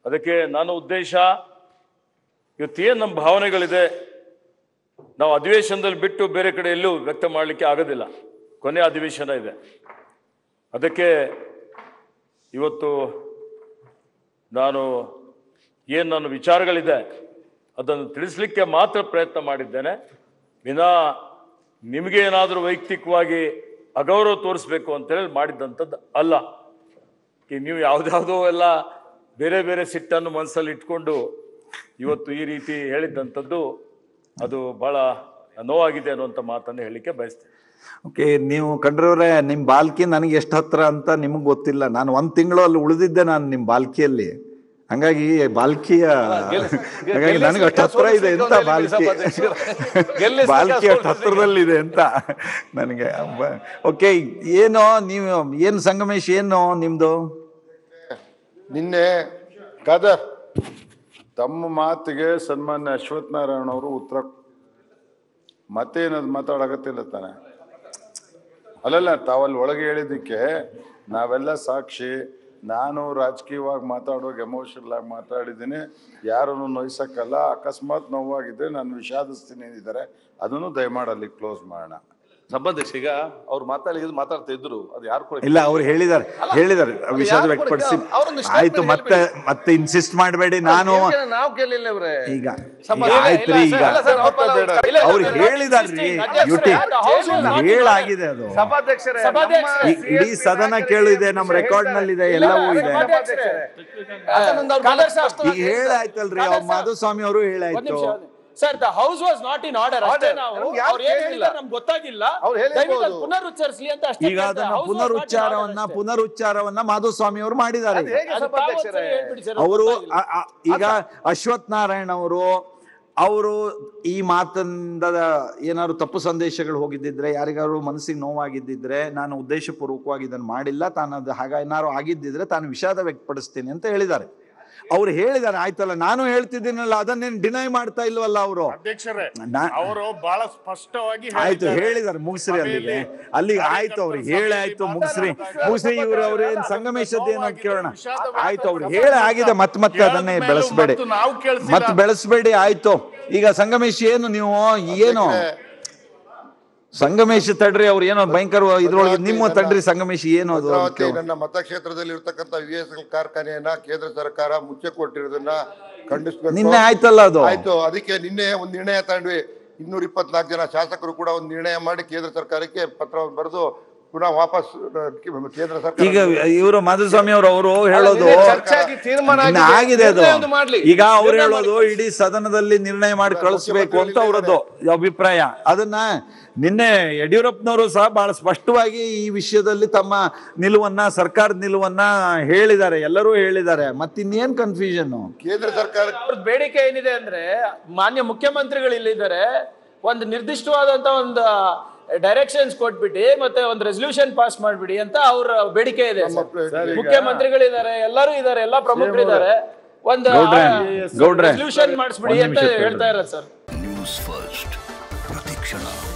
ಅದಕ್ಕೆ ನನ್ನ ಉದ್ದೇಶ ಇವತ್ತೇನು ನಮ್ಮ ಭಾವನೆಗಳಿದೆ ನಾವು ಅಧಿವೇಶನದಲ್ಲಿ ಬಿಟ್ಟು ಬೇರೆ ಕಡೆ ಎಲ್ಲೂ ವ್ಯಕ್ತ ಮಾಡಲಿಕ್ಕೆ ಆಗೋದಿಲ್ಲ ಕೊನೆ ಅಧಿವೇಶನ ಇದೆ ಅದಕ್ಕೆ ಇವತ್ತು ನಾನು ಏನು ನನ್ನ ವಿಚಾರಗಳಿದೆ ಅದನ್ನು ತಿಳಿಸ್ಲಿಕ್ಕೆ ಮಾತ್ರ ಪ್ರಯತ್ನ ಮಾಡಿದ್ದೇನೆ ವಿನಾ ನಿಮಗೆ ಏನಾದರೂ ವೈಯಕ್ತಿಕವಾಗಿ ಅಗೌರವ ತೋರಿಸ್ಬೇಕು ಅಂತೇಳಿ ಮಾಡಿದ್ದಂಥದ್ದು ಅಲ್ಲ ಈ ನೀವು ಯಾವುದ್ಯಾವುದೋ ಎಲ್ಲ ಬೇರೆ ಬೇರೆ ಸಿಟ್ಟನ್ನು ಮನಸ್ಸಲ್ಲಿ ಇಟ್ಕೊಂಡು ಇವತ್ತು ಈ ರೀತಿ ಹೇಳಿದ್ದಂಥದ್ದು ಅದು ಬಹಳ ನೋವಾಗಿದೆ ಅನ್ನುವಂಥ ಮಾತನ್ನು ಹೇಳಲಿಕ್ಕೆ ಬಯಸ್ತೇನೆ ಓಕೆ ನೀವು ಕಂಡ್ರವ್ರೆ ನಿಮ್ ಬಾಲ್ಕಿ ನನಗೆ ಎಷ್ಟು ಹತ್ರ ಅಂತ ನಿಮಗೆ ಗೊತ್ತಿಲ್ಲ ನಾನು ಒಂದ್ ತಿಂಗಳು ಅಲ್ಲಿ ಉಳಿದಿದ್ದೆ ನಾನು ನಿಮ್ ಬಾಲ್ಕಿಯಲ್ಲಿ ಹಂಗಾಗಿ ಬಾಲ್ಕಿಯ ಹಾಗಾಗಿ ನನಗೆ ಅಷ್ಟು ಹತ್ರ ಇದೆ ಎಂತ ಬಾಲ್ಕಿ ಬಾಲ್ಕಿ ಅಷ್ಟು ಹತ್ರದಲ್ಲಿದೆ ಅಂತ ನನಗೆ ಓಕೆ ಏನು ನೀವು ಏನು ಸಂಗಮೇಶ್ ಏನು ನಿಮ್ದು ನಿನ್ನೆ ಖದರ್ ತಮ್ಮ ಮಾತಿಗೆ ಸನ್ಮಾನ್ಯ ಅಶ್ವಥ್ ನಾರಾಯಣ ಅವರು ಉತ್ತರ ಮತ್ತೇನದು ಮಾತಾಡಕತ್ತಿಲ್ಲ ತಾನೆ ಅಲ್ಲಲ್ಲ ತಾವಲ್ಲಿ ಒಳಗೆ ಹೇಳಿದ್ದಕ್ಕೆ ನಾವೆಲ್ಲ ಸಾಕ್ಷಿ ನಾನು ರಾಜಕೀಯವಾಗಿ ಮಾತಾಡುವಾಗ ಎಮೋಷನಲ್ ಆಗಿ ಮಾತಾಡಿದ್ದೀನಿ ಯಾರನ್ನು ನೋಯ್ಸಕ್ಕಲ್ಲ ಅಕಸ್ಮಾತ್ ನೋವಾಗಿದ್ರೆ ನಾನು ವಿಷಾದಿಸ್ತೀನಿ ಅಂದಿದ್ದಾರೆ ಅದನ್ನು ದಯಮಾಡಿ ಅಲ್ಲಿ ಕ್ಲೋಸ್ ಮಾಡೋಣ ಸಭಾಧ್ಯಕ್ಷ ಈಗ ಅವ್ರು ಮಾತಾಡಿದ್ರು ಮಾತಾಡ್ತಾ ಇದ್ರು ಅದು ಯಾರು ಕೂಡ ಇಲ್ಲ ಅವ್ರು ಹೇಳಿದ್ದಾರೆ ಹೇಳಿದ್ದಾರೆ ವಿಷಾದ ವ್ಯಕ್ತಪಡಿಸಿ ಅವ್ರೊಂದು statement ಆಯ್ತು ಮತ್ತೆ ಮತ್ತೆ ಇನ್ಸಿಸ್ಟ್ ಮಾಡಬೇಡಿ ನಾನು ನಾವು ಕೇಳಿಲ್ಲ ಅವ್ರೆ ಈಗ ಸಭಾ- ಈಗ ಆಯ್ತ್ರಿ ಈಗ ಇಲ್ಲ ಸರ್, ಅವ್ರ ಪರ- ಇಲ್ಲ, ಇಲ್ಲ, ಅವ್ರು ಸರ್, ಹೇಳಿದಾರ್ರಿ ಅಧ್ಯಕ್ಷರೇ, UT the house was not ಹೇಳಾಗಿದೆ ಅದು ಸಭಾಧ್ಯಕ್ಷರೇ ಸಭಾಧ್ಯಕ್ಷರೇ, ಈ ಇಡೀ ಸದನ ಕೇಳಿದೆ ನಮ್ಮ ರೆಕಾರ್ಡ್ ನಲ್ಲಿ ಇದೆ ಎಲ್ಲವೂ ಇದೆ ಈಗ ಹೇಳಾಯ್ತಲ್ರಿ ಅವ್ರ ಮಾಧುಸ್ವಾಮಿ ಅವರು ಹೇಳಾಯ್ತು sir the house was not in order ಅಷ್ಟೇ Order. ನಾವು ನಮ್ಗೆ ಯಾರು ಅವ್ರು ಏನ್ ಕೇಳಿಲ್ಲ. ಹೇಳಿದ್ದಾರೆ ನಮ್ಗೆ ಗೊತ್ತಾಗಿಲ್ಲ ಅವ್ರು ಹೇಳಿರ್ಬೋದು. ದಯವಿಟ್ಟು ಅದನ್ನ ಪುನರುಚ್ಚರಿಸಲಿ ಅಂತ ಅಷ್ಟೇ ಈಗ ಕೇಳ್ದೆ. ಅದನ್ನ House was not in order ಪುನರುಚ್ಚಾರವನ್ನ ಅಷ್ಟೇ. ಪುನರುಚ್ಚಾರವನ್ನ ಮಾಧುಸ್ವಾಮಿ ಅವರು ಮಾಡಿದ್ದಾರೆ ಅದು ಈಗ. ಹೇಗೆ ಅದು ತಾವು ಸಭಾಧ್ಯಕ್ಷರೇ ಒಂದ್ಸರಿ ಹೇಳ್ಬಿಡಿ ಸರ್, ಅವರು ಗೊತ್ತಾಗಿಲ್ಲ. ಆ- ಆ- ಈಗ ಅಶ್ವಥ್ ನಾರಾಯಣ್ ಅವರು ಅವರು ಈ ಮಾತಿಂದ ಏನಾದ್ರು ತಪ್ಪು ಸಂದೇಶಗಳು ಹೋಗಿದ್ದಿದ್ರೆ ಯಾರಿಗಾದ್ರು ಮನಸ್ಸಿಗೆ ನೋವಾಗಿದ್ದಿದ್ರೆ ನಾನು ಉದ್ದೇಶಪೂರ್ವಕವಾಗಿ ಇದನ್ನು ಮಾಡಿಲ್ಲ ತಾನು ಅದು ಹಾಗ ಏನಾದ್ರು ಆಗಿದ್ದಿದ್ರೆ ತಾನು ವಿಷಾದ ವ್ಯಕ್ತಪಡಿಸ್ತೀನಿ ಅಂತ ಹೇಳಿದ್ದಾರೆ ಅವ್ರು ಹೇಳಿದ್ದಾರೆ ಆಯ್ತಲ್ಲ ನಾನು ಹೇಳ್ತಿದ್ದೀನಲ್ಲ ಅದನ್ನೇನು ಡಿನೈ ಮಾಡ್ತಾ ಇಲ್ವಲ್ಲ ಅವರು ಅಧ್ಯಕ್ಷರೇ ನಾ- ಅವರು ಬಹಳ ಸ್ಪಷ್ಟವಾಗಿ ಆಯ್ತು ಹೇಳಿದ್ದಾರೆ. ಹೇಳಿದಾರೆ ಮುಗಿಸ್ರಿ ಅಲ್ಲಿಗೆ ಅಲ್ಲಿಗೆ ಆಯ್ತು ಅವ್ರಿಗೆ ಹೇಳಿ ಆಯ್ತು ಮುಗಿಸ್ರಿ ಮುಗಿಸ್ರಿ ಇವ್ರು ಅವ್ರೇನ್ ಸಂಗಮೇಶದ್ದು ಏನು ಅಂತ ಕೇಳೋಣ ಆಯ್ತು ಅವ್ರು ಹೇಳಿ ಆಗಿದೆ ಮತ್ತೆ ಮತ್ತೆ ಅದನ್ನೇ ಹೇಳಿದ್ಮೇಲೂ ಬೆಳೆಸ್ಬೇಡಿ ಮತ್ತು ನಾವು ಕೇಳ್ಸಿಲ್ಲ. ಮತ್ತೆ ಬೆಳೆಸ್ಬೇಡಿ ಆಯ್ತು ಈಗ ಸಂಗಮೇಶ್ ಏನು ನೀವು ಏನು ಸಂಗಮೇಶ್ ತಡ್ರಿ ಅವ್ರು ಏನೋ ಭಯಂಕರ ಇದ್ರೊಳಗೆ ನಿಮ್ಮ ತಡ್ರಿ ಸಂಗಮೇಶ್ ಏನು ಅದು ಅಂತ ಭದ್ರಾವತಿ ಕೇಳೋಣ. ನನ್ನ ಮತಕ್ಷೇತ್ರದಲ್ಲಿ ಇರ್ತಕ್ಕಂಥ ವಿ ಎಸ್ ಎಲ್ ಕಾರ್ಖಾನೆಯನ್ನ ಕೇಂದ್ರ ಸರ್ಕಾರ ಮುಚ್ಚೆ ಕೊಟ್ಟಿರೋದನ್ನ ಖಂಡಿಸ್ಬೇಕು ನಿನ್ನೆ ಆಯ್ತಲ್ಲ ಅದು ಆಯ್ತು ಅದಕ್ಕೆ ನಿನ್ನೆ ಒಂದು ನಿರ್ಣಯ ತಗೊಂಡ್ವಿ ಇನ್ನೂರ ಇಪ್ಪತ್ನಾಲ್ಕು ಜನ ಶಾಸಕರು ಕೂಡ ಒಂದು ನಿರ್ಣಯ ಮಾಡಿ ಕೇಂದ್ರ ಸರ್ಕಾರಕ್ಕೆ ಪತ್ರವನ್ನು ಬರೆದು ಪುನಃ ವಾಪಸ್ ಆ, ಕೇಂದ್ರ ಸರ್ಕಾರ ಈಗ ಇವರು ಮಾಧುಸ್ವಾಮಿ ಅವರು ಅವರು ಹೇಳೋದು ನಿನ್ನೆ ಚರ್ಚೆ ಆಗಿ ತೀರ್ಮಾನ ಇನ್ನು ಆಗಿದೆ. ಆಗಿದೆ ಅದು ನಿರ್ಣಯ ಒಂದು ಮಾಡ್ಲಿ. ಈಗ ಅವ್ರು ಹೇಳೋದು ಇಡೀ ಸದನದಲ್ಲಿ ನಿರ್ಣಯ ಮಾಡಿ ಕಳಿಸ್ಬೇಕು ಅಂತ ಅವರದ್ದು ಅಭಿಪ್ರಾಯ ಅದನ್ನ ನಿನ್ನೆ ಯಡಿಯೂರಪ್ಪನವರು ಸಹ ಬಹಳ ಸ್ಪಷ್ಟವಾಗಿ ಈ ವಿಷಯದಲ್ಲಿ ತಮ್ಮ ನಿಲುವನ್ನ ಸರ್ಕಾರದ ನಿಲುವನ್ನ ಹೇಳಿದ್ದಾರೆ ಎಲ್ಲರೂ ಹೇಳಿದ್ದಾರೆ ಮತ್ತಿನ್ನೇನ್ ಕನ್ಫ್ಯೂಷನ್ ಕೇಂದ್ರ ಸರ್ಕಾರ ಅವ್ರದ್ದು ಬೇಡಿಕೆ ಏನಿದೆ ಅಂದ್ರೆ ಮಾನ್ಯ ಮುಖ್ಯಮಂತ್ರಿಗಳು ಇಲ್ಲಿದ್ದಾರೆ ಒಂದು ನಿರ್ದಿಷ್ಟವಾದಂತ ಒಂದು ಡೈರೆಕ್ಷನ್ಸ್ ಕೊಟ್ಬಿಟ್ಟು ಮತ್ತೆ ಒಂದು ರೆಸಲ್ಯೂಷನ್ ಪಾಸ್ ಮಾಡ್ಬಿಡಿ ಅಂತ ಅವ್ರ ಬೇಡಿಕೆ ಇದೆ ಸರ್. ಮುಖ್ಯಮಂತ್ರಿಗಳಿದ್ದಾರೆ ಎಲ್ಲರೂ ಇದ್ದಾರೆ ಎಲ್ಲಾ ಪ್ರಮುಖರಿದ್ದಾರೆ ಒಂದು ಗೌಡ್ರೆ, ಗೌಡ್ರೆ. ರೆಸಲ್ಯೂಷನ್ ಮಾಡಿಸ್ಬಿಡಿ ಒಂದ್ ಅಂತ ನಿಮಿಷ ಹೇಳ್ತಾ ಇರೋದು ಸರ್ ನ್ಯೂಸ್ ಫಸ್ಟ್ ಪ್ರತಿಕ್ಷಣ